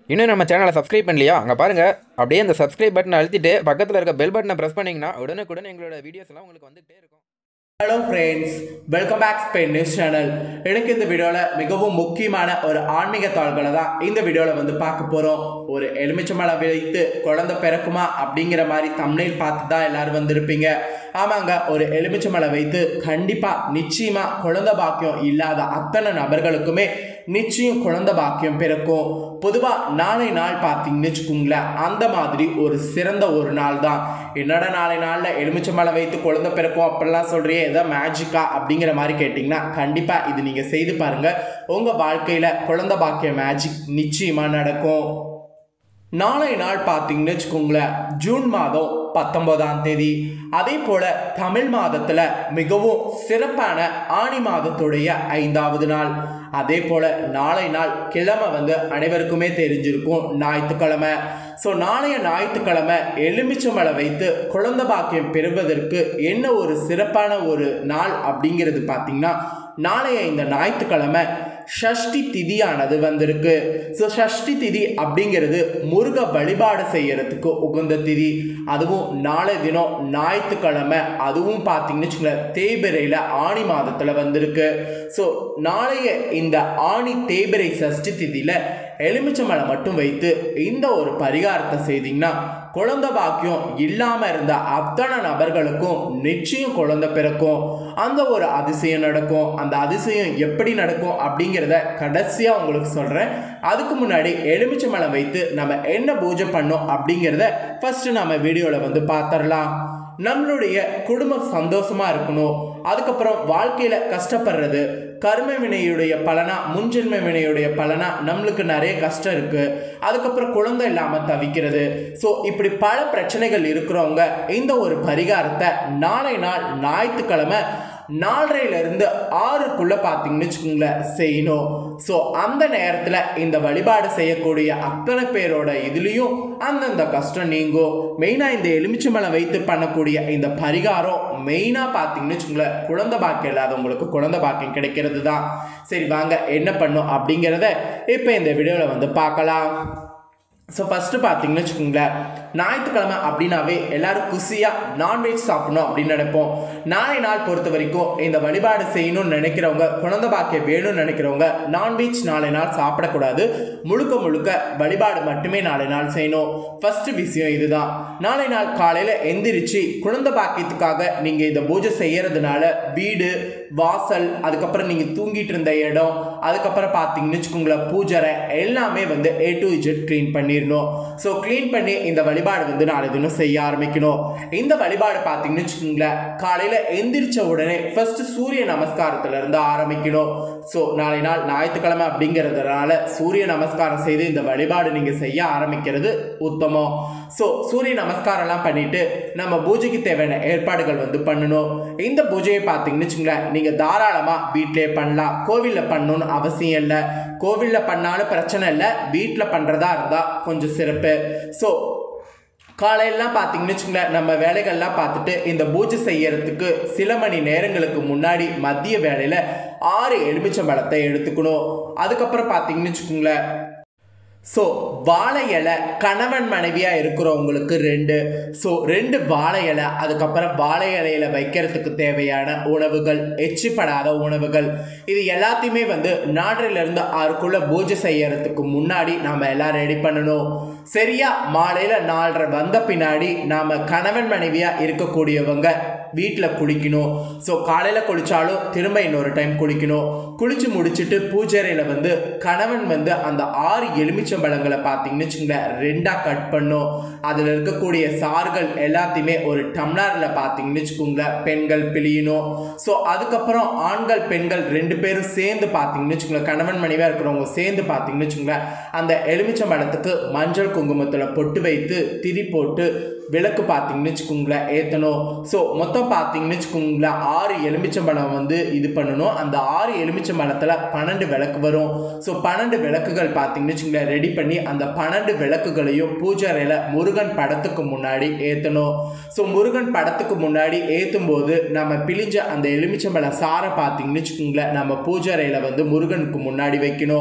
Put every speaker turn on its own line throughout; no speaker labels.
இன்னும் நம்ம சேனலை சப்ஸ்கிரைப் பண்ணலையா அங்கே பாருங்கள் அப்படியே அந்த சப்ஸ்கிரைப் பட்டனை அழுத்திட்டு பக்கத்தில் இருக்க பெல் பட்டனை ப்ரெஸ் பண்ணிங்கன்னா உடனுக்குடன் எங்களோட வீடியோஸ் எல்லாம் உங்களுக்கு வந்துகிட்டே இருக்கும்
hello friends welcome back Spain news channel எனக்கு இந்த வீடியோவில் மிகவும் முக்கியமான ஒரு ஆன்மீக தாள்களை தான் இந்த வீடியோவில் வந்து பார்க்க போகிறோம் ஒரு எலுமிச்சம்பழம் வைத்து குழந்தை பிறக்குமா அப்படிங்கிற மாதிரி தமிழில் பார்த்து தான் எல்லாரும் வந்திருப்பீங்க ஆமாங்க ஒரு எலுமிச்சம்பழம் வைத்து கண்டிப்பாக நிச்சயமாக குழந்தை பாக்கியம் இல்லாத அத்தனை நபர்களுக்குமே நிச்சயம் குழந்தை பாக்கியம் பிறக்கும் பொதுவாக நாளை நாள் பார்த்தீங்கன்னு வச்சுக்கோங்களேன் அந்த மாதிரி ஒரு சிறந்த ஒரு நாள் தான் என்னடா நாளை நாளில் எலுமிச்சம்பழம் வைத்து குழந்தை பிறக்கும் அப்படிலாம் சொல்கிறியே ஏதோ மேஜிக்கா அப்படிங்கிற மாதிரி கேட்டிங்கன்னா கண்டிப்பாக இது நீங்கள் செய்து பாருங்கள் உங்கள் வாழ்க்கையில் குழந்தை பாக்கிய மேஜிக் நிச்சயமாக நடக்கும் நாளை நாள் பார்த்தீங்கன்னு வச்சுக்கோங்களேன் ஜூன் மாதம் பத்தொன்பதாம் தேதி அதே போல் தமிழ் மாதத்தில் மிகவும் சிறப்பான ஆணி மாதத்துடைய ஐந்தாவது நாள் அதே போல் நாளை நாள் கிழமை வந்து அனைவருக்குமே தெரிஞ்சிருக்கும் ஞாயிற்றுக்கிழமை ஸோ நாளைய ஞாயிற்றுக்கிழமை எலுமிச்சம்பழம் வைத்து குழந்தை பாக்கியம் பெறுவதற்கு என்ன ஒரு சிறப்பான ஒரு நாள் அப்படிங்கிறது பார்த்தீங்கன்னா நாளைய இந்த ஞாயிற்றுக்கிழமை ஷஷ்டி திதியானது வந்திருக்கு ஸோ ஷஷ்டி திதி அப்படிங்கிறது முருக வழிபாடு செய்யறதுக்கு உகந்த திதி அதுவும் நாளை தினம் ஞாயிற்றுக்கிழமை அதுவும் பார்த்தீங்கன்னு வச்சுக்கோங்களேன் தேய்பிரையில் ஆணி மாதத்தில் வந்திருக்கு ஸோ நாளைய இந்த ஆணி தேய்பிரை சஷ்டி திதியில் எலுமிச்சம்பழம் மட்டும் வைத்து இந்த ஒரு பரிகாரத்தை செய்தீங்கன்னா குழந்தை பாக்கியம் இல்லாமல் இருந்த அத்தனை நபர்களுக்கும் நிச்சயம் குழந்தை பிறக்கும் அந்த ஒரு அதிசயம் நடக்கும் அந்த அதிசயம் எப்படி நடக்கும் அப்படிங்கிறத கடைசியாக உங்களுக்கு சொல்கிறேன் அதுக்கு முன்னாடி எலுமிச்சம்பழம் வைத்து நம்ம என்ன பூஜை பண்ணோம் அப்படிங்கிறத ஃபஸ்ட்டு நம்ம வீடியோவில் வந்து பார்த்துடலாம் நம்மளுடைய குடும்பம் சந்தோஷமாக இருக்கணும் அதுக்கப்புறம் வாழ்க்கையில் கஷ்டப்படுறது கர்ம வினையுடைய பலனா முன்ஜென்ம வினையுடைய பலனா நம்மளுக்கு நிறைய கஷ்டம் இருக்குது அதுக்கப்புறம் குழந்தை இல்லாமல் தவிக்கிறது ஸோ இப்படி பல பிரச்சனைகள் இருக்கிறவங்க இந்த ஒரு பரிகாரத்தை நாளை நாள் ஞாயிற்றுக்கிழமை நாலரையிலிருந்து ஆறுக்குள்ளே பார்த்தீங்கன்னு வச்சுக்கோங்களேன் செய்யணும் ஸோ அந்த நேரத்தில் இந்த வழிபாடு செய்யக்கூடிய அத்தனை பேரோட இதுலேயும் அந்தந்த கஷ்டம் நீங்கும் மெயினாக இந்த எலுமிச்சம்பழம் வைத்து பண்ணக்கூடிய இந்த பரிகாரம் மெயினாக பார்த்தீங்கன்னு வச்சுக்கோங்களேன் குழந்தை பாக்கியம் இல்லாதவங்களுக்கு குழந்தை பாக்கியம் கிடைக்கிறது தான் சரி வாங்க என்ன பண்ணும் அப்படிங்கிறத இப்போ இந்த வீடியோவில் வந்து பார்க்கலாம் ஸோ ஃபஸ்ட்டு பார்த்தீங்கன்னு வச்சுக்கோங்களேன் ஞாயிற்றுக்கிழமை அப்படின்னாவே எல்லாரும் குசியாக நான்வெஜ் சாப்பிடணும் அப்படின்னு நினைப்போம் நாளை நாள் பொறுத்த வரைக்கும் இந்த வழிபாடு செய்யணும்னு நினைக்கிறவங்க குழந்தை பாக்கியம் வேணும்னு நினைக்கிறவங்க நான்வெஜ் நாளை நாள் சாப்பிடக்கூடாது முழுக்க முழுக்க வழிபாடு மட்டுமே நாளை நாள் செய்யணும் ஃபஸ்ட்டு விஷயம் இதுதான் நாளை நாள் காலையில் எந்திரிச்சு குழந்தை பாக்கியத்துக்காக நீங்கள் இந்த பூஜை செய்யறதுனால வீடு வாசல் அதுக்கப்புறம் நீங்கள் தூங்கிட்டு இருந்த இடம் அதுக்கப்புறம் பார்த்தீங்கன்னு வச்சுக்கோங்களேன் பூஜரை எல்லாமே வந்து ஏ டு இஜெட் க்ளீன் பண்ணிடணும் ஸோ க்ளீன் பண்ணி இந்த வழிபாடு வந்து நாளை தினம் செய்ய ஆரம்பிக்கணும் இந்த வழிபாடு பார்த்தீங்கன்னு வச்சுக்கோங்களேன் காலையில் எந்திரிச்ச உடனே ஃபர்ஸ்ட் சூரிய நமஸ்காரத்துல இருந்து ஆரம்பிக்கணும் ஸோ நாளை நாள் ஞாயிற்றுக்கிழமை அப்படிங்கிறதுனால சூரிய நமஸ்காரம் செய்து இந்த வழிபாடு நீங்கள் செய்ய ஆரம்பிக்கிறது உத்தமம் ஸோ சூரிய நமஸ்காரம்லாம் பண்ணிட்டு நம்ம பூஜைக்கு தேவையான ஏற்பாடுகள் வந்து பண்ணணும் இந்த பூஜையை பார்த்தீங்கன்னு வச்சுங்களேன் நீங்கள் தாராளமாக வீட்டிலே பண்ணலாம் கோவிலில் பண்ணணும்னு அவசியம் இல்லை கோவிலில் பண்ணாலும் பிரச்சனை இல்லை வீட்டில் பண்ணுறதா இருந்தால் கொஞ்சம் சிறப்பு ஸோ காலையெல்லாம் பார்த்தீங்கன்னு வச்சுங்களேன் நம்ம வேலைகள்லாம் பார்த்துட்டு இந்த பூஜை செய்யறதுக்கு சில மணி நேரங்களுக்கு முன்னாடி மதிய வேலையில் ஆறு எலுமிச்சம்பழத்தை எடுத்துக்கணும் அதுக்கப்புறம் பார்த்தீங்கன்னு வச்சுக்கோங்களேன் ஸோ வாழை இலை கணவன் மனைவியாக இருக்கிறவங்களுக்கு ரெண்டு ஸோ ரெண்டு வாழை இலை அதுக்கப்புறம் வாழை இலையில வைக்கிறதுக்கு தேவையான உணவுகள் எச்சிப்படாத உணவுகள் இது எல்லாத்தையுமே வந்து நாட்டிலிருந்து ஆறுக்குள்ள பூஜை செய்யறதுக்கு முன்னாடி நாம் எல்லாம் ரெடி பண்ணணும் சரியா மாலையில் நாலரை வந்த பின்னாடி நாம் கணவன் மனைவியாக இருக்கக்கூடியவங்க வீட்டில் குளிக்கணும் ஸோ காலையில் குளித்தாலும் திரும்ப இன்னொரு டைம் குளிக்கணும் குளித்து முடிச்சுட்டு பூஜைறையில் வந்து கணவன் வந்து அந்த ஆறு எலுமிச்சம்பழங்களை பார்த்தீங்கன்னு வச்சுங்களேன் ரெண்டாக கட் பண்ணும் அதில் இருக்கக்கூடிய சார்கள் எல்லாத்தையுமே ஒரு டம்ளரில் பார்த்தீங்கன்னு வச்சுக்கோங்களேன் பெண்கள் பிழியணும் ஸோ அதுக்கப்புறம் ஆண்கள் பெண்கள் ரெண்டு பேரும் சேர்ந்து பார்த்தீங்கன்னு வச்சுக்கோங்களேன் கணவன் மனைவியாக இருக்கிறவங்க சேர்ந்து பார்த்தீங்கன்னு வச்சுக்கோங்களேன் அந்த எலுமிச்சம்பழத்துக்கு மஞ்சள் குங்குமத்தில் பொட்டு வைத்து திரி போட்டு விளக்கு பார்த்தீங்கன்னு வச்சுக்கோங்களேன் ஏற்றணும் ஸோ மொத்தம் பார்த்தீங்கன்னு வச்சுக்கோங்களேன் ஆறு எலுமிச்சம்பழம் வந்து இது பண்ணணும் அந்த ஆறு எலுமிச்சம்பழத்தில் பன்னெண்டு விளக்கு வரும் ஸோ பன்னெண்டு விளக்குகள் பார்த்தீங்கன்னு வச்சுக்கோங்களேன் ரெடி பண்ணி அந்த பன்னெண்டு விளக்குகளையும் பூஜை அறையில் முருகன் படத்துக்கு முன்னாடி ஏற்றணும் ஸோ முருகன் படத்துக்கு முன்னாடி ஏற்றும் போது நம்ம பிழிஞ்ச அந்த எலுமிச்சம்பழ சாரை பார்த்தீங்கன்னு வச்சுக்கோங்களேன் நம்ம பூஜை அறையில் வந்து முருகனுக்கு முன்னாடி வைக்கணும்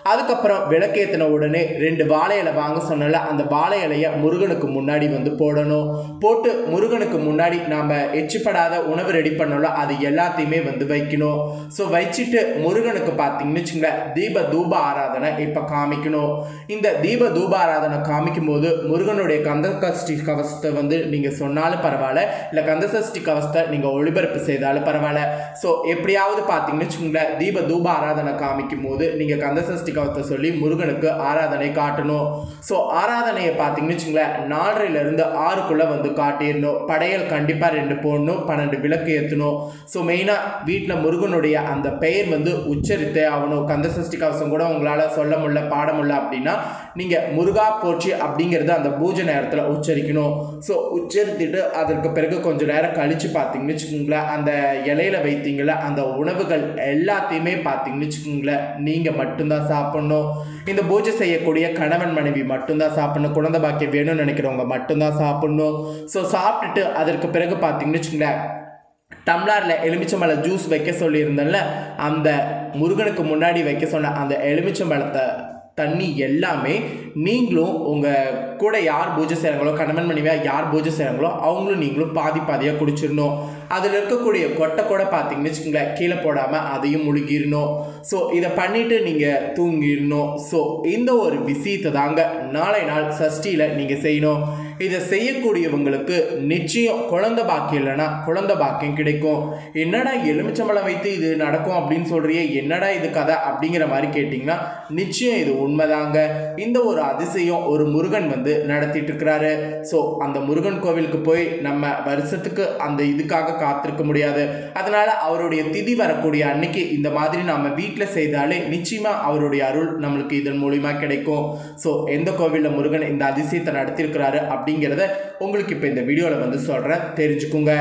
அதுக்கப்புறம் விளக்கேற்றின உடனே ரெண்டு வாழை இலை வாங்க சொன்னல அந்த வாழை இலையை முருகனுக்கு முன்னாடி வந்து போடணும் போட்டு முருகனுக்கு முன்னாடி நாம் எச்சுப்படாத உணவு ரெடி பண்ணோம்ல அது எல்லாத்தையுமே வந்து வைக்கணும் ஸோ வச்சுட்டு முருகனுக்கு பார்த்தீங்கன்னு வச்சுங்களேன் தீப தூப ஆராதனை இப்போ காமிக்கணும் இந்த தீப தூப ஆராதனை காமிக்கும் போது முருகனுடைய கந்தசஷ்டி கவசத்தை வந்து நீங்கள் சொன்னாலும் பரவாயில்ல இல்லை கந்தசஷ்டி கவசத்தை நீங்கள் ஒளிபரப்பு செய்தாலும் பரவாயில்ல ஸோ எப்படியாவது பார்த்தீங்கன்னு வச்சுங்களேன் தீப தூப ஆராதனை காமிக்கும் போது நீங்கள் கந்தசஷ்டி கவசத்தை சொல்லி முருகனுக்கு ஆராதனை காட்டணும் ஸோ ஆராதனையை பார்த்தீங்கன்னு வச்சுங்களேன் நாலரைலேருந்து ஆறுக்குள்ளே வந்து காட்டிடணும் படையல் கண்டிப்பாக ரெண்டு போடணும் பன்னெண்டு விளக்கு ஏற்றணும் ஸோ மெயினாக வீட்டில் முருகனுடைய அந்த பெயர் வந்து உச்சரித்தே ஆகணும் கந்தசஷ்டி கவசம் கூட உங்களால் சொல்ல முடியல பாட முடியல அப்படின்னா நீங்கள் முருகா போற்றி அப்படிங்கிறத அந்த பூஜை நேரத்தில் உச்சரிக்கணும் ஸோ உச்சரித்துட்டு அதற்கு பிறகு கொஞ்சம் நேரம் கழித்து பார்த்தீங்கன்னு வச்சுக்கோங்களேன் அந்த இலையில வைத்தீங்களா அந்த உணவுகள் எல்லாத்தையுமே பார்த்தீங்கன்னு வச்சுக்கோங்களேன் நீங்கள் மட்டும்தான் சாப்பிட்ணும் இந்த பூஜை செய்யக்கூடிய கணவன் மனைவி மட்டும்தான் சாப்பிடணும் குழந்தை பாக்கியம் வேணும்னு நினைக்கிறவங்க மட்டும்தான் சாப்பிடணும் ஸோ சாப்பிட்டுட்டு அதற்கு பிறகு பார்த்தீங்கன்னு வச்சுக்கோங்களேன் டம்ளரில் எலுமிச்சம்பழ ஜூஸ் வைக்க சொல்லியிருந்தேன்ல அந்த முருகனுக்கு முன்னாடி வைக்க சொன்ன அந்த எலுமிச்சம்பழத்தை தண்ணி எல்லாமே நீங்களும் உங்கள் கூட யார் பூஜை செய்கிறாங்களோ கணவன் மனைவியாக யார் பூஜை செய்கிறாங்களோ அவங்களும் நீங்களும் பாதி பாதியாக குடிச்சிடணும் அதில் இருக்கக்கூடிய கொட்டை கூட பார்த்தீங்கன்னு வச்சுக்கோங்களேன் கீழே போடாமல் அதையும் முழுகிடணும் ஸோ இதை பண்ணிவிட்டு நீங்கள் தூங்கிடணும் ஸோ இந்த ஒரு விஷயத்தை தாங்க நாளை நாள் சஷ்டியில் நீங்கள் செய்யணும் இதை செய்யக்கூடியவங்களுக்கு நிச்சயம் குழந்தை பாக்கியம் இல்லைன்னா குழந்தை பாக்கியம் கிடைக்கும் என்னடா எலுமிச்சம்பழம் வைத்து இது நடக்கும் அப்படின்னு சொல்றியே என்னடா இது கதை அப்படிங்கிற மாதிரி கேட்டிங்கன்னா நிச்சயம் இது உண்மைதாங்க இந்த ஒரு அதிசயம் ஒரு முருகன் வந்து நடத்திட்டு இருக்கிறாரு ஸோ அந்த முருகன் கோவிலுக்கு போய் நம்ம வருஷத்துக்கு அந்த இதுக்காக காத்திருக்க முடியாது அதனால அவருடைய திதி வரக்கூடிய அன்னைக்கு இந்த மாதிரி நம்ம வீட்டில் செய்தாலே நிச்சயமா அவருடைய அருள் நம்மளுக்கு இதன் மூலியமா கிடைக்கும் ஸோ எந்த கோவிலில் முருகன் இந்த அதிசயத்தை நடத்தியிருக்கிறாரு அப்படிங்கிறத உங்களுக்கு இப்போ இந்த வீடியோவில் வந்து சொல்கிறேன் தெரிஞ்சுக்குங்க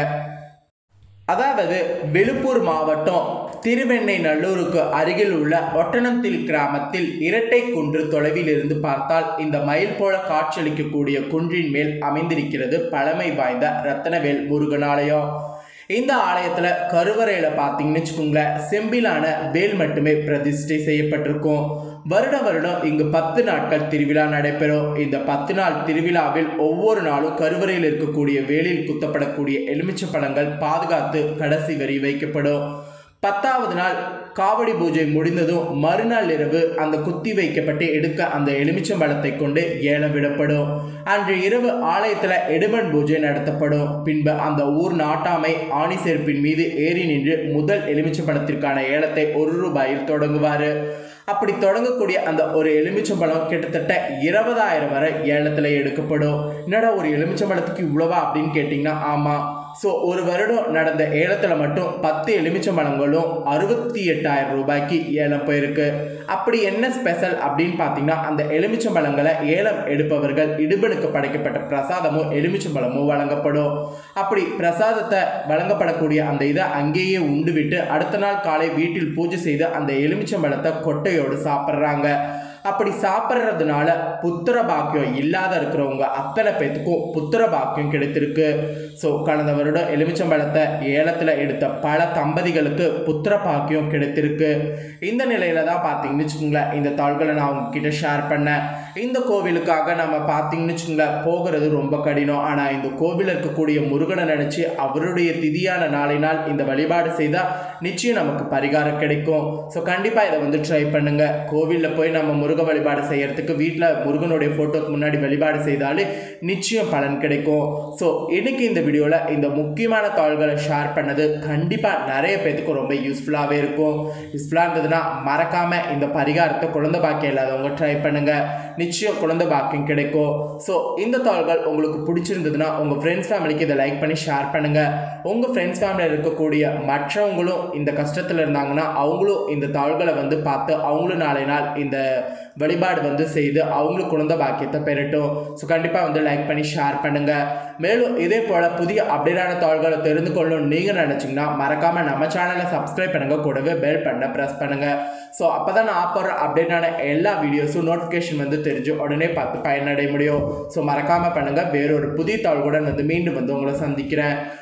அதாவது விழுப்புர் மாவட்டம் திருவெண்ணை நல்லூருக்கு அருகில் உள்ள ஒட்டனத்தில் கிராமத்தில் இரட்டை குன்று தொலைவில் இருந்து பார்த்தால் இந்த மயில் போல காட்சியளிக்கக்கூடிய குன்றின் மேல் அமைந்திருக்கிறது பழமை வாய்ந்த ரத்தனவேல் முருகன் ஆலயம் இந்த ஆலயத்தில் கருவறையில் பார்த்தீங்கன்னு வச்சுக்கோங்களேன் செம்பிலான வேல் மட்டுமே பிரதிஷ்டை செய்யப்பட்டிருக்கும் வருட வருடம் இங்கு பத்து நாட்கள் திருவிழா நடைபெறும் இந்த பத்து நாள் திருவிழாவில் ஒவ்வொரு நாளும் கருவறையில் இருக்கக்கூடிய வேலில் குத்தப்படக்கூடிய எலுமிச்சை பழங்கள் பாதுகாத்து கடைசி வரி வைக்கப்படும் பத்தாவது நாள் காவடி பூஜை முடிந்ததும் மறுநாள் இரவு அந்த குத்தி வைக்கப்பட்டு எடுக்க அந்த எலுமிச்சம்பழத்தை கொண்டு ஏலம் விடப்படும் அன்று இரவு ஆலயத்தில் எடுமன் பூஜை நடத்தப்படும் பின்பு அந்த ஊர் நாட்டாமை ஆணி செருப்பின் மீது ஏறி நின்று முதல் எலுமிச்சம்பழத்திற்கான ஏலத்தை ஒரு ரூபாயில் தொடங்குவார் அப்படி தொடங்கக்கூடிய அந்த ஒரு எலுமிச்சம்பழம் கிட்டத்தட்ட இருபதாயிரம் வரை ஏலத்தில் எடுக்கப்படும் என்னடா ஒரு எலுமிச்சம்பழத்துக்கு இவ்வளவா அப்படின்னு கேட்டிங்கன்னா ஆமாம் ஸோ ஒரு வருடம் நடந்த ஏலத்தில் மட்டும் பத்து எலுமிச்சம்பழங்களும் அறுபத்தி எட்டாயிரம் ரூபாய்க்கு ஏலம் போயிருக்கு அப்படி என்ன ஸ்பெஷல் அப்படின்னு பார்த்தீங்கன்னா அந்த எலுமிச்சம்பழங்களை ஏலம் எடுப்பவர்கள் இடுபனுக்கு படைக்கப்பட்ட பிரசாதமும் எலுமிச்சம்பழமும் வழங்கப்படும் அப்படி பிரசாதத்தை வழங்கப்படக்கூடிய அந்த இதை அங்கேயே உண்டு விட்டு அடுத்த நாள் காலை வீட்டில் பூஜை செய்து அந்த எலுமிச்சம்பழத்தை கொட்டையோடு சாப்பிட்றாங்க அப்படி சாப்பிட்றதுனால புத்திர பாக்கியம் இல்லாத இருக்கிறவங்க அத்தனை பேத்துக்கும் புத்திர பாக்கியம் கிடைத்திருக்கு ஸோ கடந்த வருடம் எலுமிச்சம்பழத்தை ஏலத்தில் எடுத்த பல தம்பதிகளுக்கு புத்திர பாக்கியம் கிடைத்திருக்கு இந்த நிலையில தான் பார்த்தீங்கன்னு வச்சுக்கோங்களேன் இந்த தாள்களை நான் உங்ககிட்ட ஷேர் பண்ணேன் இந்த கோவிலுக்காக நம்ம பார்த்தீங்கன்னு வச்சுக்கோங்களேன் போகிறது ரொம்ப கடினம் ஆனால் இந்த கோவிலில் இருக்கக்கூடிய முருகனை நினச்சி அவருடைய திதியான நாளினால் இந்த வழிபாடு செய்தால் நிச்சயம் நமக்கு பரிகாரம் கிடைக்கும் ஸோ கண்டிப்பாக இதை வந்து ட்ரை பண்ணுங்க கோவிலில் போய் நம்ம முருக வழிபாடு செய்யறதுக்கு வீட்டில் முருகனுடைய ஃபோட்டோக்கு முன்னாடி வழிபாடு செய்தாலே நிச்சயம் பலன் கிடைக்கும் ஸோ இன்னைக்கு இந்த வீடியோவில் இந்த முக்கியமான தாள்களை ஷேர் பண்ணது கண்டிப்பாக நிறைய பேத்துக்கு ரொம்ப யூஸ்ஃபுல்லாகவே இருக்கும் யூஸ்ஃபுல்லாக இருந்ததுன்னா மறக்காமல் இந்த பரிகாரத்தை குழந்தை பாக்கியம் இல்லாதவங்க ட்ரை பண்ணுங்க நிச்சயம் குழந்தை பாக்கியம் கிடைக்கும் ஸோ இந்த தாள்கள் உங்களுக்கு பிடிச்சிருந்ததுன்னா உங்கள் ஃப்ரெண்ட்ஸ் ஃபேமிலிக்கு இதை லைக் பண்ணி ஷேர் பண்ணுங்கள் உங்கள் ஃப்ரெண்ட்ஸ் ஃபேமிலியில் இருக்கக்கூடிய மற்றவங்களும் இந்த கஷ்டத்தில் இருந்தாங்கன்னா அவங்களும் இந்த தாள்களை வந்து பார்த்து அவங்களும் நாளை நாள் இந்த வழிபாடு வந்து செய்து அவங்களுக்கு குழந்தை பாக்கியத்தை பெறட்டும் ஸோ கண்டிப்பாக வந்து லைக் பண்ணி ஷேர் பண்ணுங்கள் மேலும் இதே போல் புதிய அப்டேட்டான தாள்களை தெரிந்து கொள்ளணும் நீங்கள் நினச்சிங்கன்னா மறக்காமல் நம்ம சேனலை சப்ஸ்கிரைப் பண்ணுங்கள் கூடவே பெல் பண்ண ப்ரெஸ் பண்ணுங்கள் ஸோ அப்போ தான் நான் போடுற அப்டேட்டான எல்லா வீடியோஸும் நோட்டிஃபிகேஷன் வந்து தெரிஞ்சு உடனே பார்த்து பயனடைய முடியும் ஸோ மறக்காமல் பண்ணுங்கள் வேறொரு புதிய தாள்களுடன் வந்து மீண்டும் வந்து உங்களை சந்திக்கிறேன்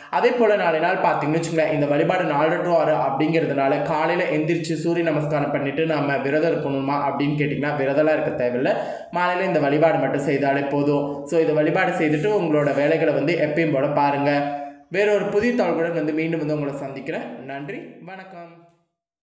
அதே போல் நாளை நாள் பார்த்தீங்கன்னு வச்சுங்களேன் இந்த வழிபாடு நாலு டு ஆறு அப்படிங்கிறதுனால காலையில் எந்திரிச்சு சூரிய நமஸ்காரம் பண்ணிட்டு நம்ம விரதம் இருக்கணுமா அப்படின்னு கேட்டிங்கன்னா விரதம்லாம் இருக்க தேவையில்லை மாலையில் இந்த வழிபாடு மட்டும் செய்தாலே போதும் ஸோ இந்த வழிபாடு செய்துட்டு உங்களோட வேலைகளை வந்து எப்பயும் போல பாருங்கள் வேற ஒரு புதிய தாள்களுடன் வந்து மீண்டும் வந்து உங்களை சந்திக்கிறேன் நன்றி வணக்கம்